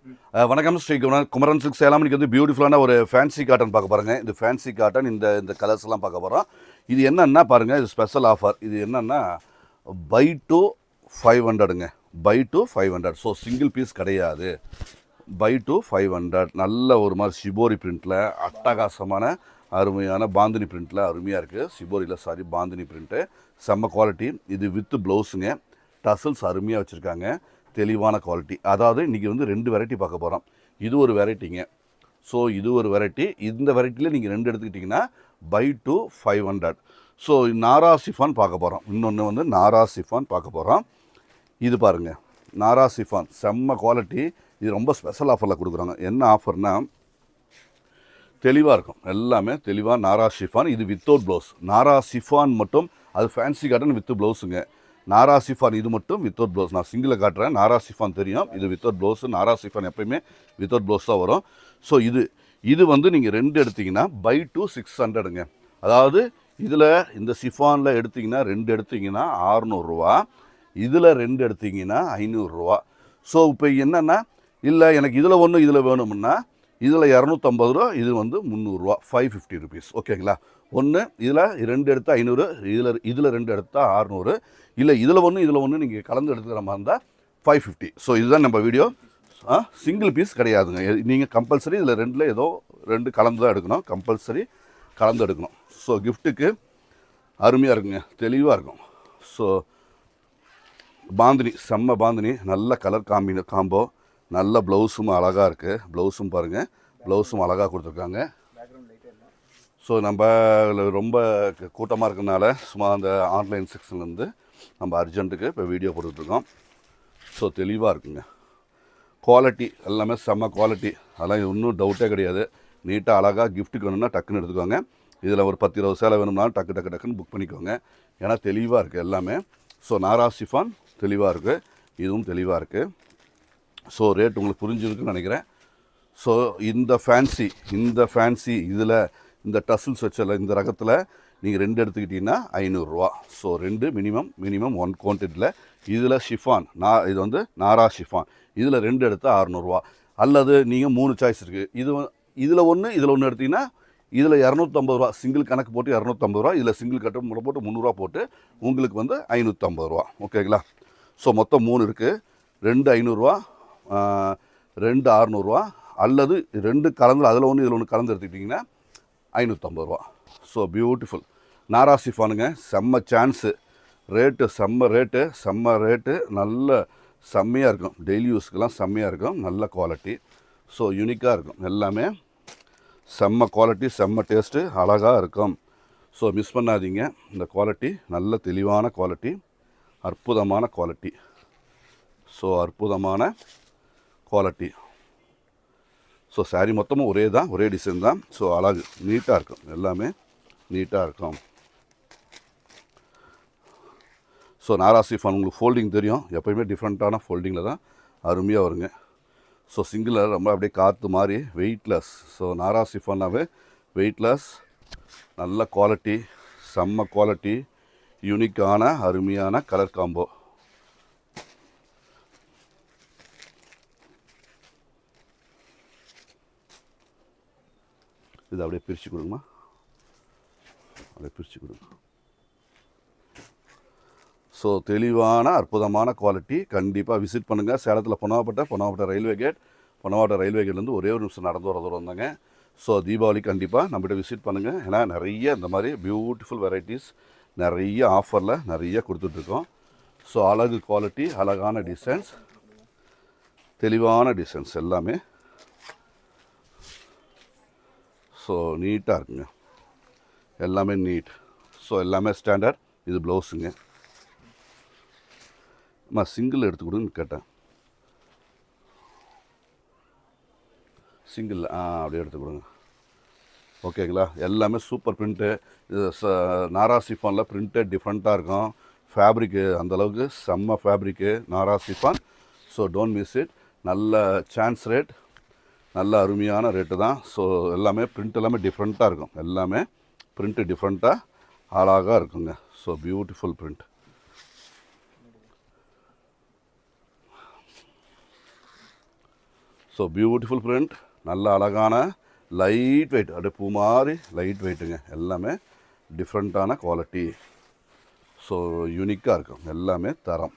அஹ் வணக்கம் ஸ்ரீ குமரன் குமரன் சில்க் சேலம் இன்னைக்கு வந்து பியூட்டிஃபுல்லான ஒரு ஃபேன்சி காட்டன் பார்க்க போகிறோங்க இந்த ஃபேன்சி காட்டன் இந்த இந்த கலர்ஸ் எல்லாம் பார்க்க போகிறோம் இது என்னன்னா பாருங்கள் இது ஸ்பெஷல் ஆஃபர் இது என்னன்னா பை டு ஃபைவ் ஹண்ட்ரடுங்க buy two five hundred so single piece கிடையாது பை டு ஃபைவ் ஹண்ட்ரட் நல்ல ஒரு மாதிரி சிபோரி பிரிண்ட்டில் அட்டகாசமான அருமையான பாந்தினி பிரிண்ட்டில் அருமையாக இருக்குது சிபோரியில் சாரி பாந்தினி பிரிண்ட்டு செம்ம குவாலிட்டி இது வித்து ப்ளவுஸுங்க டசல்ஸ் அருமையாக வச்சுருக்காங்க தெளிவான குவாலிட்டி அதாவது இன்றைக்கி வந்து ரெண்டு வெரைட்டி பார்க்க போகிறோம் இது ஒரு வெரைட்டிங்க ஸோ இது ஒரு வெரைட்டி இந்த வெரைட்டியில் நீங்கள் ரெண்டு எடுத்துக்கிட்டிங்கன்னா buy two five hundred so Nara chiffon பார்க்க போகிறோம் இன்னொன்று வந்து நாரா சிஃபான் பார்க்க போகிறோம் இது பாருங்கள் நாரா சிஃபான் செம்ம குவாலிட்டி இது ரொம்ப ஸ்பெஷல் ஆஃபரில் கொடுக்குறாங்க என்ன ஆஃபர்னா தெளிவாக இருக்கும் எல்லாமே தெளிவாக நாரா ஷிஃபான் இது வித்தவுட் ப்ளவுஸ் நாரா சிஃபான் மட்டும் அது ஃபேன்சி காட்டன் வித் ப்ளவுஸுங்க நாரா சிஃபான் இது மட்டும் வித்தவுட் ப்ளவுஸ் நான் சிங்கிளை காட்டுறேன் நாரா சிஃபான் தெரியும் இது வித்தவுட் ப்ளவுஸ் நாரா சிஃபான் எப்பயுமே வித்தவுட் ப்ளவுஸ் தான் வரும் ஸோ இது இது வந்து நீங்கள் ரெண்டு எடுத்தீங்கன்னா பை டூ சிக்ஸ் ஹண்ட்ரடுங்க அதாவது இதில் இந்த சிஃபானில் எடுத்தீங்கன்னா ரெண்டு எடுத்தீங்கன்னா ஆறுநூறுரூவா இதில் ரெண்டு எடுத்தீங்கன்னா ஐநூறுரூவா ஸோ இப்போ என்னென்னா இல்லை எனக்கு இதில் ஒன்று இதில் வேணும்னா இதில் இரநூத்தம்பது ரூபா இது வந்து முந்நூறுரூவா ஃபைவ் ஃபிஃப்டி ருபீஸ் ஓகேங்களா ஒன்று இதில் ரெண்டு எடுத்தால் ஐநூறு இதில் இதில் ரெண்டு எடுத்தால் அறநூறு இல்லை இதில் ஒன்று இதில் ஒன்று நீங்கள் கலந்து எடுத்துக்கிற மாதிரி இருந்தால் ஃபைவ் ஃபிஃப்டி ஸோ இதுதான் நம்ம வீடியோ சிங்கிள் பீஸ் கிடையாதுங்க நீங்கள் கம்பல்சரி இதில் ரெண்டில் ஏதோ ரெண்டு கலந்து தான் எடுக்கணும் கம்பல்சரி கலந்து எடுக்கணும் ஸோ கிஃப்ட்டுக்கு அருமையாக இருக்குங்க தெளிவாக இருக்கும் ஸோ பாந்தினி செம்ம பாந்தினி நல்ல கலர் காம்பின காம்போ நல்ல ப்ளவுஸும் அழகாக இருக்குது ப்ளவுஸும் பாருங்கள் ப்ளவுஸும் அழகாக கொடுத்துருக்காங்க ஸோ நம்ம இதுல ரொம்ப கூட்டமாக இருக்கனால சும்மா அந்த ஆன்லைன் செக்ஷன்லேருந்து நம்ம அர்ஜென்ட்டுக்கு இப்போ வீடியோ போட்டுட்ருக்கோம் ஸோ தெளிவாக இருக்குங்க குவாலிட்டி எல்லாமே செம்ம குவாலிட்டி அதெல்லாம் ஒன்றும் டவுட்டே கிடையாது நீட்டாக அழகாக கிஃப்ட்டுக்கு வேணும்னா டக்குன்னு எடுத்துக்கோங்க இதில் ஒரு பத்து இருபது சேலை வேணும்னாலும் டக்கு டக்கு டக்குன்னு புக் பண்ணிக்கோங்க ஏன்னா தெளிவாக இருக்குது எல்லாமே ஸோ நாரா சிஃபான் தெளிவாக இருக்குது இதுவும் தெளிவாக இருக்குது ஸோ ரேட் உங்களுக்கு புரிஞ்சிருக்குன்னு நினைக்கிறேன் ஸோ இந்த ஃபேன்சி இந்த ஃபேன்சி இதில் இந்த டசில்ஸ் வச்சல இந்த ரகத்தில் நீங்கள் ரெண்டு எடுத்துக்கிட்டிங்கன்னா ஐநூறுரூவா ஸோ ரெண்டு மினிமம் மினிமம் ஒன் குவான்டிட்டியில் இதில் ஷிஃபான் நா இது வந்து நாரா ஷிஃபான் இதில் ரெண்டு எடுத்தால் அறநூறுவா அல்லது நீங்கள் மூணு சாய்ஸ் இருக்குது இது இதில் ஒன்று இதில் ஒன்று எடுத்தீங்கன்னா இதில் இரநூத்தம்பது ரூபா சிங்கிள் கணக்கு போட்டு இரநூத்தம்பது ரூபா இதில் சிங்கிள் கட்டு முறை போட்டு முந்நூறுரூவா போட்டு உங்களுக்கு வந்து ஐநூற்றம்பது ரூபா ஓகேங்களா ஸோ மொத்தம் மூணு இருக்குது ரெண்டு ஐநூறுரூவா ரெண்டு அறநூறுவா அல்லது ரெண்டு கலந்து அதில் ஒன்று இதில் ஒன்று கலந்து எடுத்துக்கிட்டிங்கன்னா ஐநூற்றம்பது ரூபா ஸோ பியூட்டிஃபுல் நாராசிஃபானுங்க செம்ம சான்ஸு ரேட்டு செம்ம ரேட்டு செம்ம ரேட்டு நல்ல செம்மையாக இருக்கும் டெய்லி யூஸ்க்கெல்லாம் செம்மையாக இருக்கும் நல்ல குவாலிட்டி ஸோ யூனிக்காக இருக்கும் எல்லாமே செம்ம குவாலிட்டி செம்ம டேஸ்ட்டு அழகாக இருக்கும் ஸோ மிஸ் பண்ணாதீங்க இந்த குவாலிட்டி நல்ல தெளிவான குவாலிட்டி அற்புதமான குவாலிட்டி ஸோ அற்புதமான குவாலிட்டி ஸோ saree மொத்தமும் ஒரே தான் ஒரே டிசைன் தான் ஸோ அழகு நீட்டாக இருக்கும் எல்லாமே நீட்டாக இருக்கும் ஸோ நாராசிஃபான் உங்களுக்கு ஃபோல்டிங் தெரியும் எப்பயுமே டிஃப்ரெண்ட்டான ஃபோல்டிங்கில் தான் அருமையாக வருங்க ஸோ சிங்கிளில் ரொம்ப அப்படியே காற்று மாதிரி வெயிட்லெஸ் ஸோ நாராசிஃபானாவே வெயிட்லெஸ் நல்ல குவாலிட்டி செம்ம குவாலிட்டி யூனிக்கான அருமையான கலர் காம்போ இது அப்படியே பிரித்து கொடுங்கம்மா அப்படியே பிரித்து கொடுங்க ஸோ தெளிவான அற்புதமான குவாலிட்டி கண்டிப்பாக விசிட் பண்ணுங்கள் சேலத்தில் Ponnammapet Ponnammapet railway gate Ponnammapet railway கேட்லேருந்து ஒரே ஒரு நிமிஷம் நடந்து வர தூரம் வந்தாங்க ஸோ தீபாவளி கண்டிப்பாக நம்மகிட்ட விசிட் பண்ணுங்கள் ஏன்னா நிறைய இந்த மாதிரி பியூட்டிஃபுல் வெரைட்டிஸ் நிறைய ஆஃபரில் நிறைய கொடுத்துட்ருக்கோம் ஸோ அழகு குவாலிட்டி அழகான டிசைன்ஸ் தெளிவான டிசைன்ஸ் எல்லாமே ஸோ நீட்டாக இருக்குங்க எல்லாமே நீட் ஸோ எல்லாமே ஸ்டாண்டர்ட் இது ப்ளவுஸுங்க அம்மா சிங்கிள் எடுத்து கொடுன்னு கேட்டேன் சிங்கிள் ஆ அப்படியே எடுத்து கொடுங்க ஓகேங்களா எல்லாமே சூப்பர் பிரிண்ட்டு இது ச நாரா சிஃபானில் பிரிண்ட்டு டிஃப்ரெண்ட்டாக இருக்கும் ஃபேப்ரிக்கு அந்தளவுக்கு செம்ம fabric Nara chiffon so don't miss it நல்ல சான்ஸ் ரேட் நல்ல அருமையான ரேட்டு தான் ஸோ எல்லாமே பிரிண்ட் எல்லாமே டிஃப்ரெண்ட்டாக இருக்கும் எல்லாமே பிரிண்ட்டு டிஃப்ரெண்ட்டாக அழகாக இருக்குங்க so beautiful print so beautiful print நல்ல அழகான லைட் வெயிட் அப்படியே பூ மாதிரி லைட் வெயிட்டுங்க எல்லாமே டிஃப்ரெண்ட்டான குவாலிட்டி ஸோ யூனிக்காக இருக்கும் எல்லாமே தரம்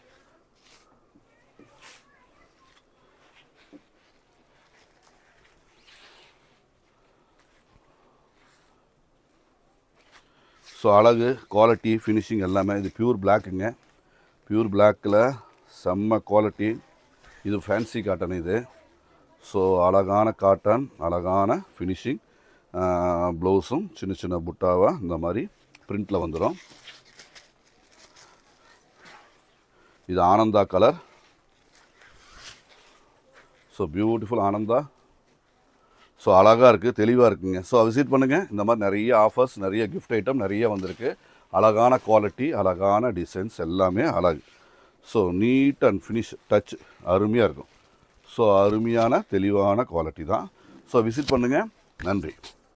ஸோ அழகு குவாலிட்டி ஃபினிஷிங் எல்லாமே இது பியூர் பிளாக்குங்க பியூர் பிளாக்கில் செம்ம குவாலிட்டி இது ஃபேன்சி காட்டன் இது ஸோ அழகான காட்டன் அழகான ஃபினிஷிங் ப்ளவுஸும் சின்ன சின்ன புட்டாவாக இந்த மாதிரி பிரிண்டில் வந்துடும் இது Ananda colour so beautiful Ananda so அழகாக இருக்குது தெளிவாக இருக்குங்க ஸோ விசிட் பண்ணுங்கள் இந்த மாதிரி நிறைய ஆஃபர்ஸ் நிறைய கிஃப்ட் ஐட்டம் நிறைய வந்திருக்கு அழகான குவாலிட்டி அழகான டிசைன்ஸ் எல்லாமே அழகு so neat and finish touch அருமையாக இருக்கும் ஸோ அருமையான தெளிவான குவாலிட்டி தான் ஸோ விசிட் பண்ணுங்கள் நன்றி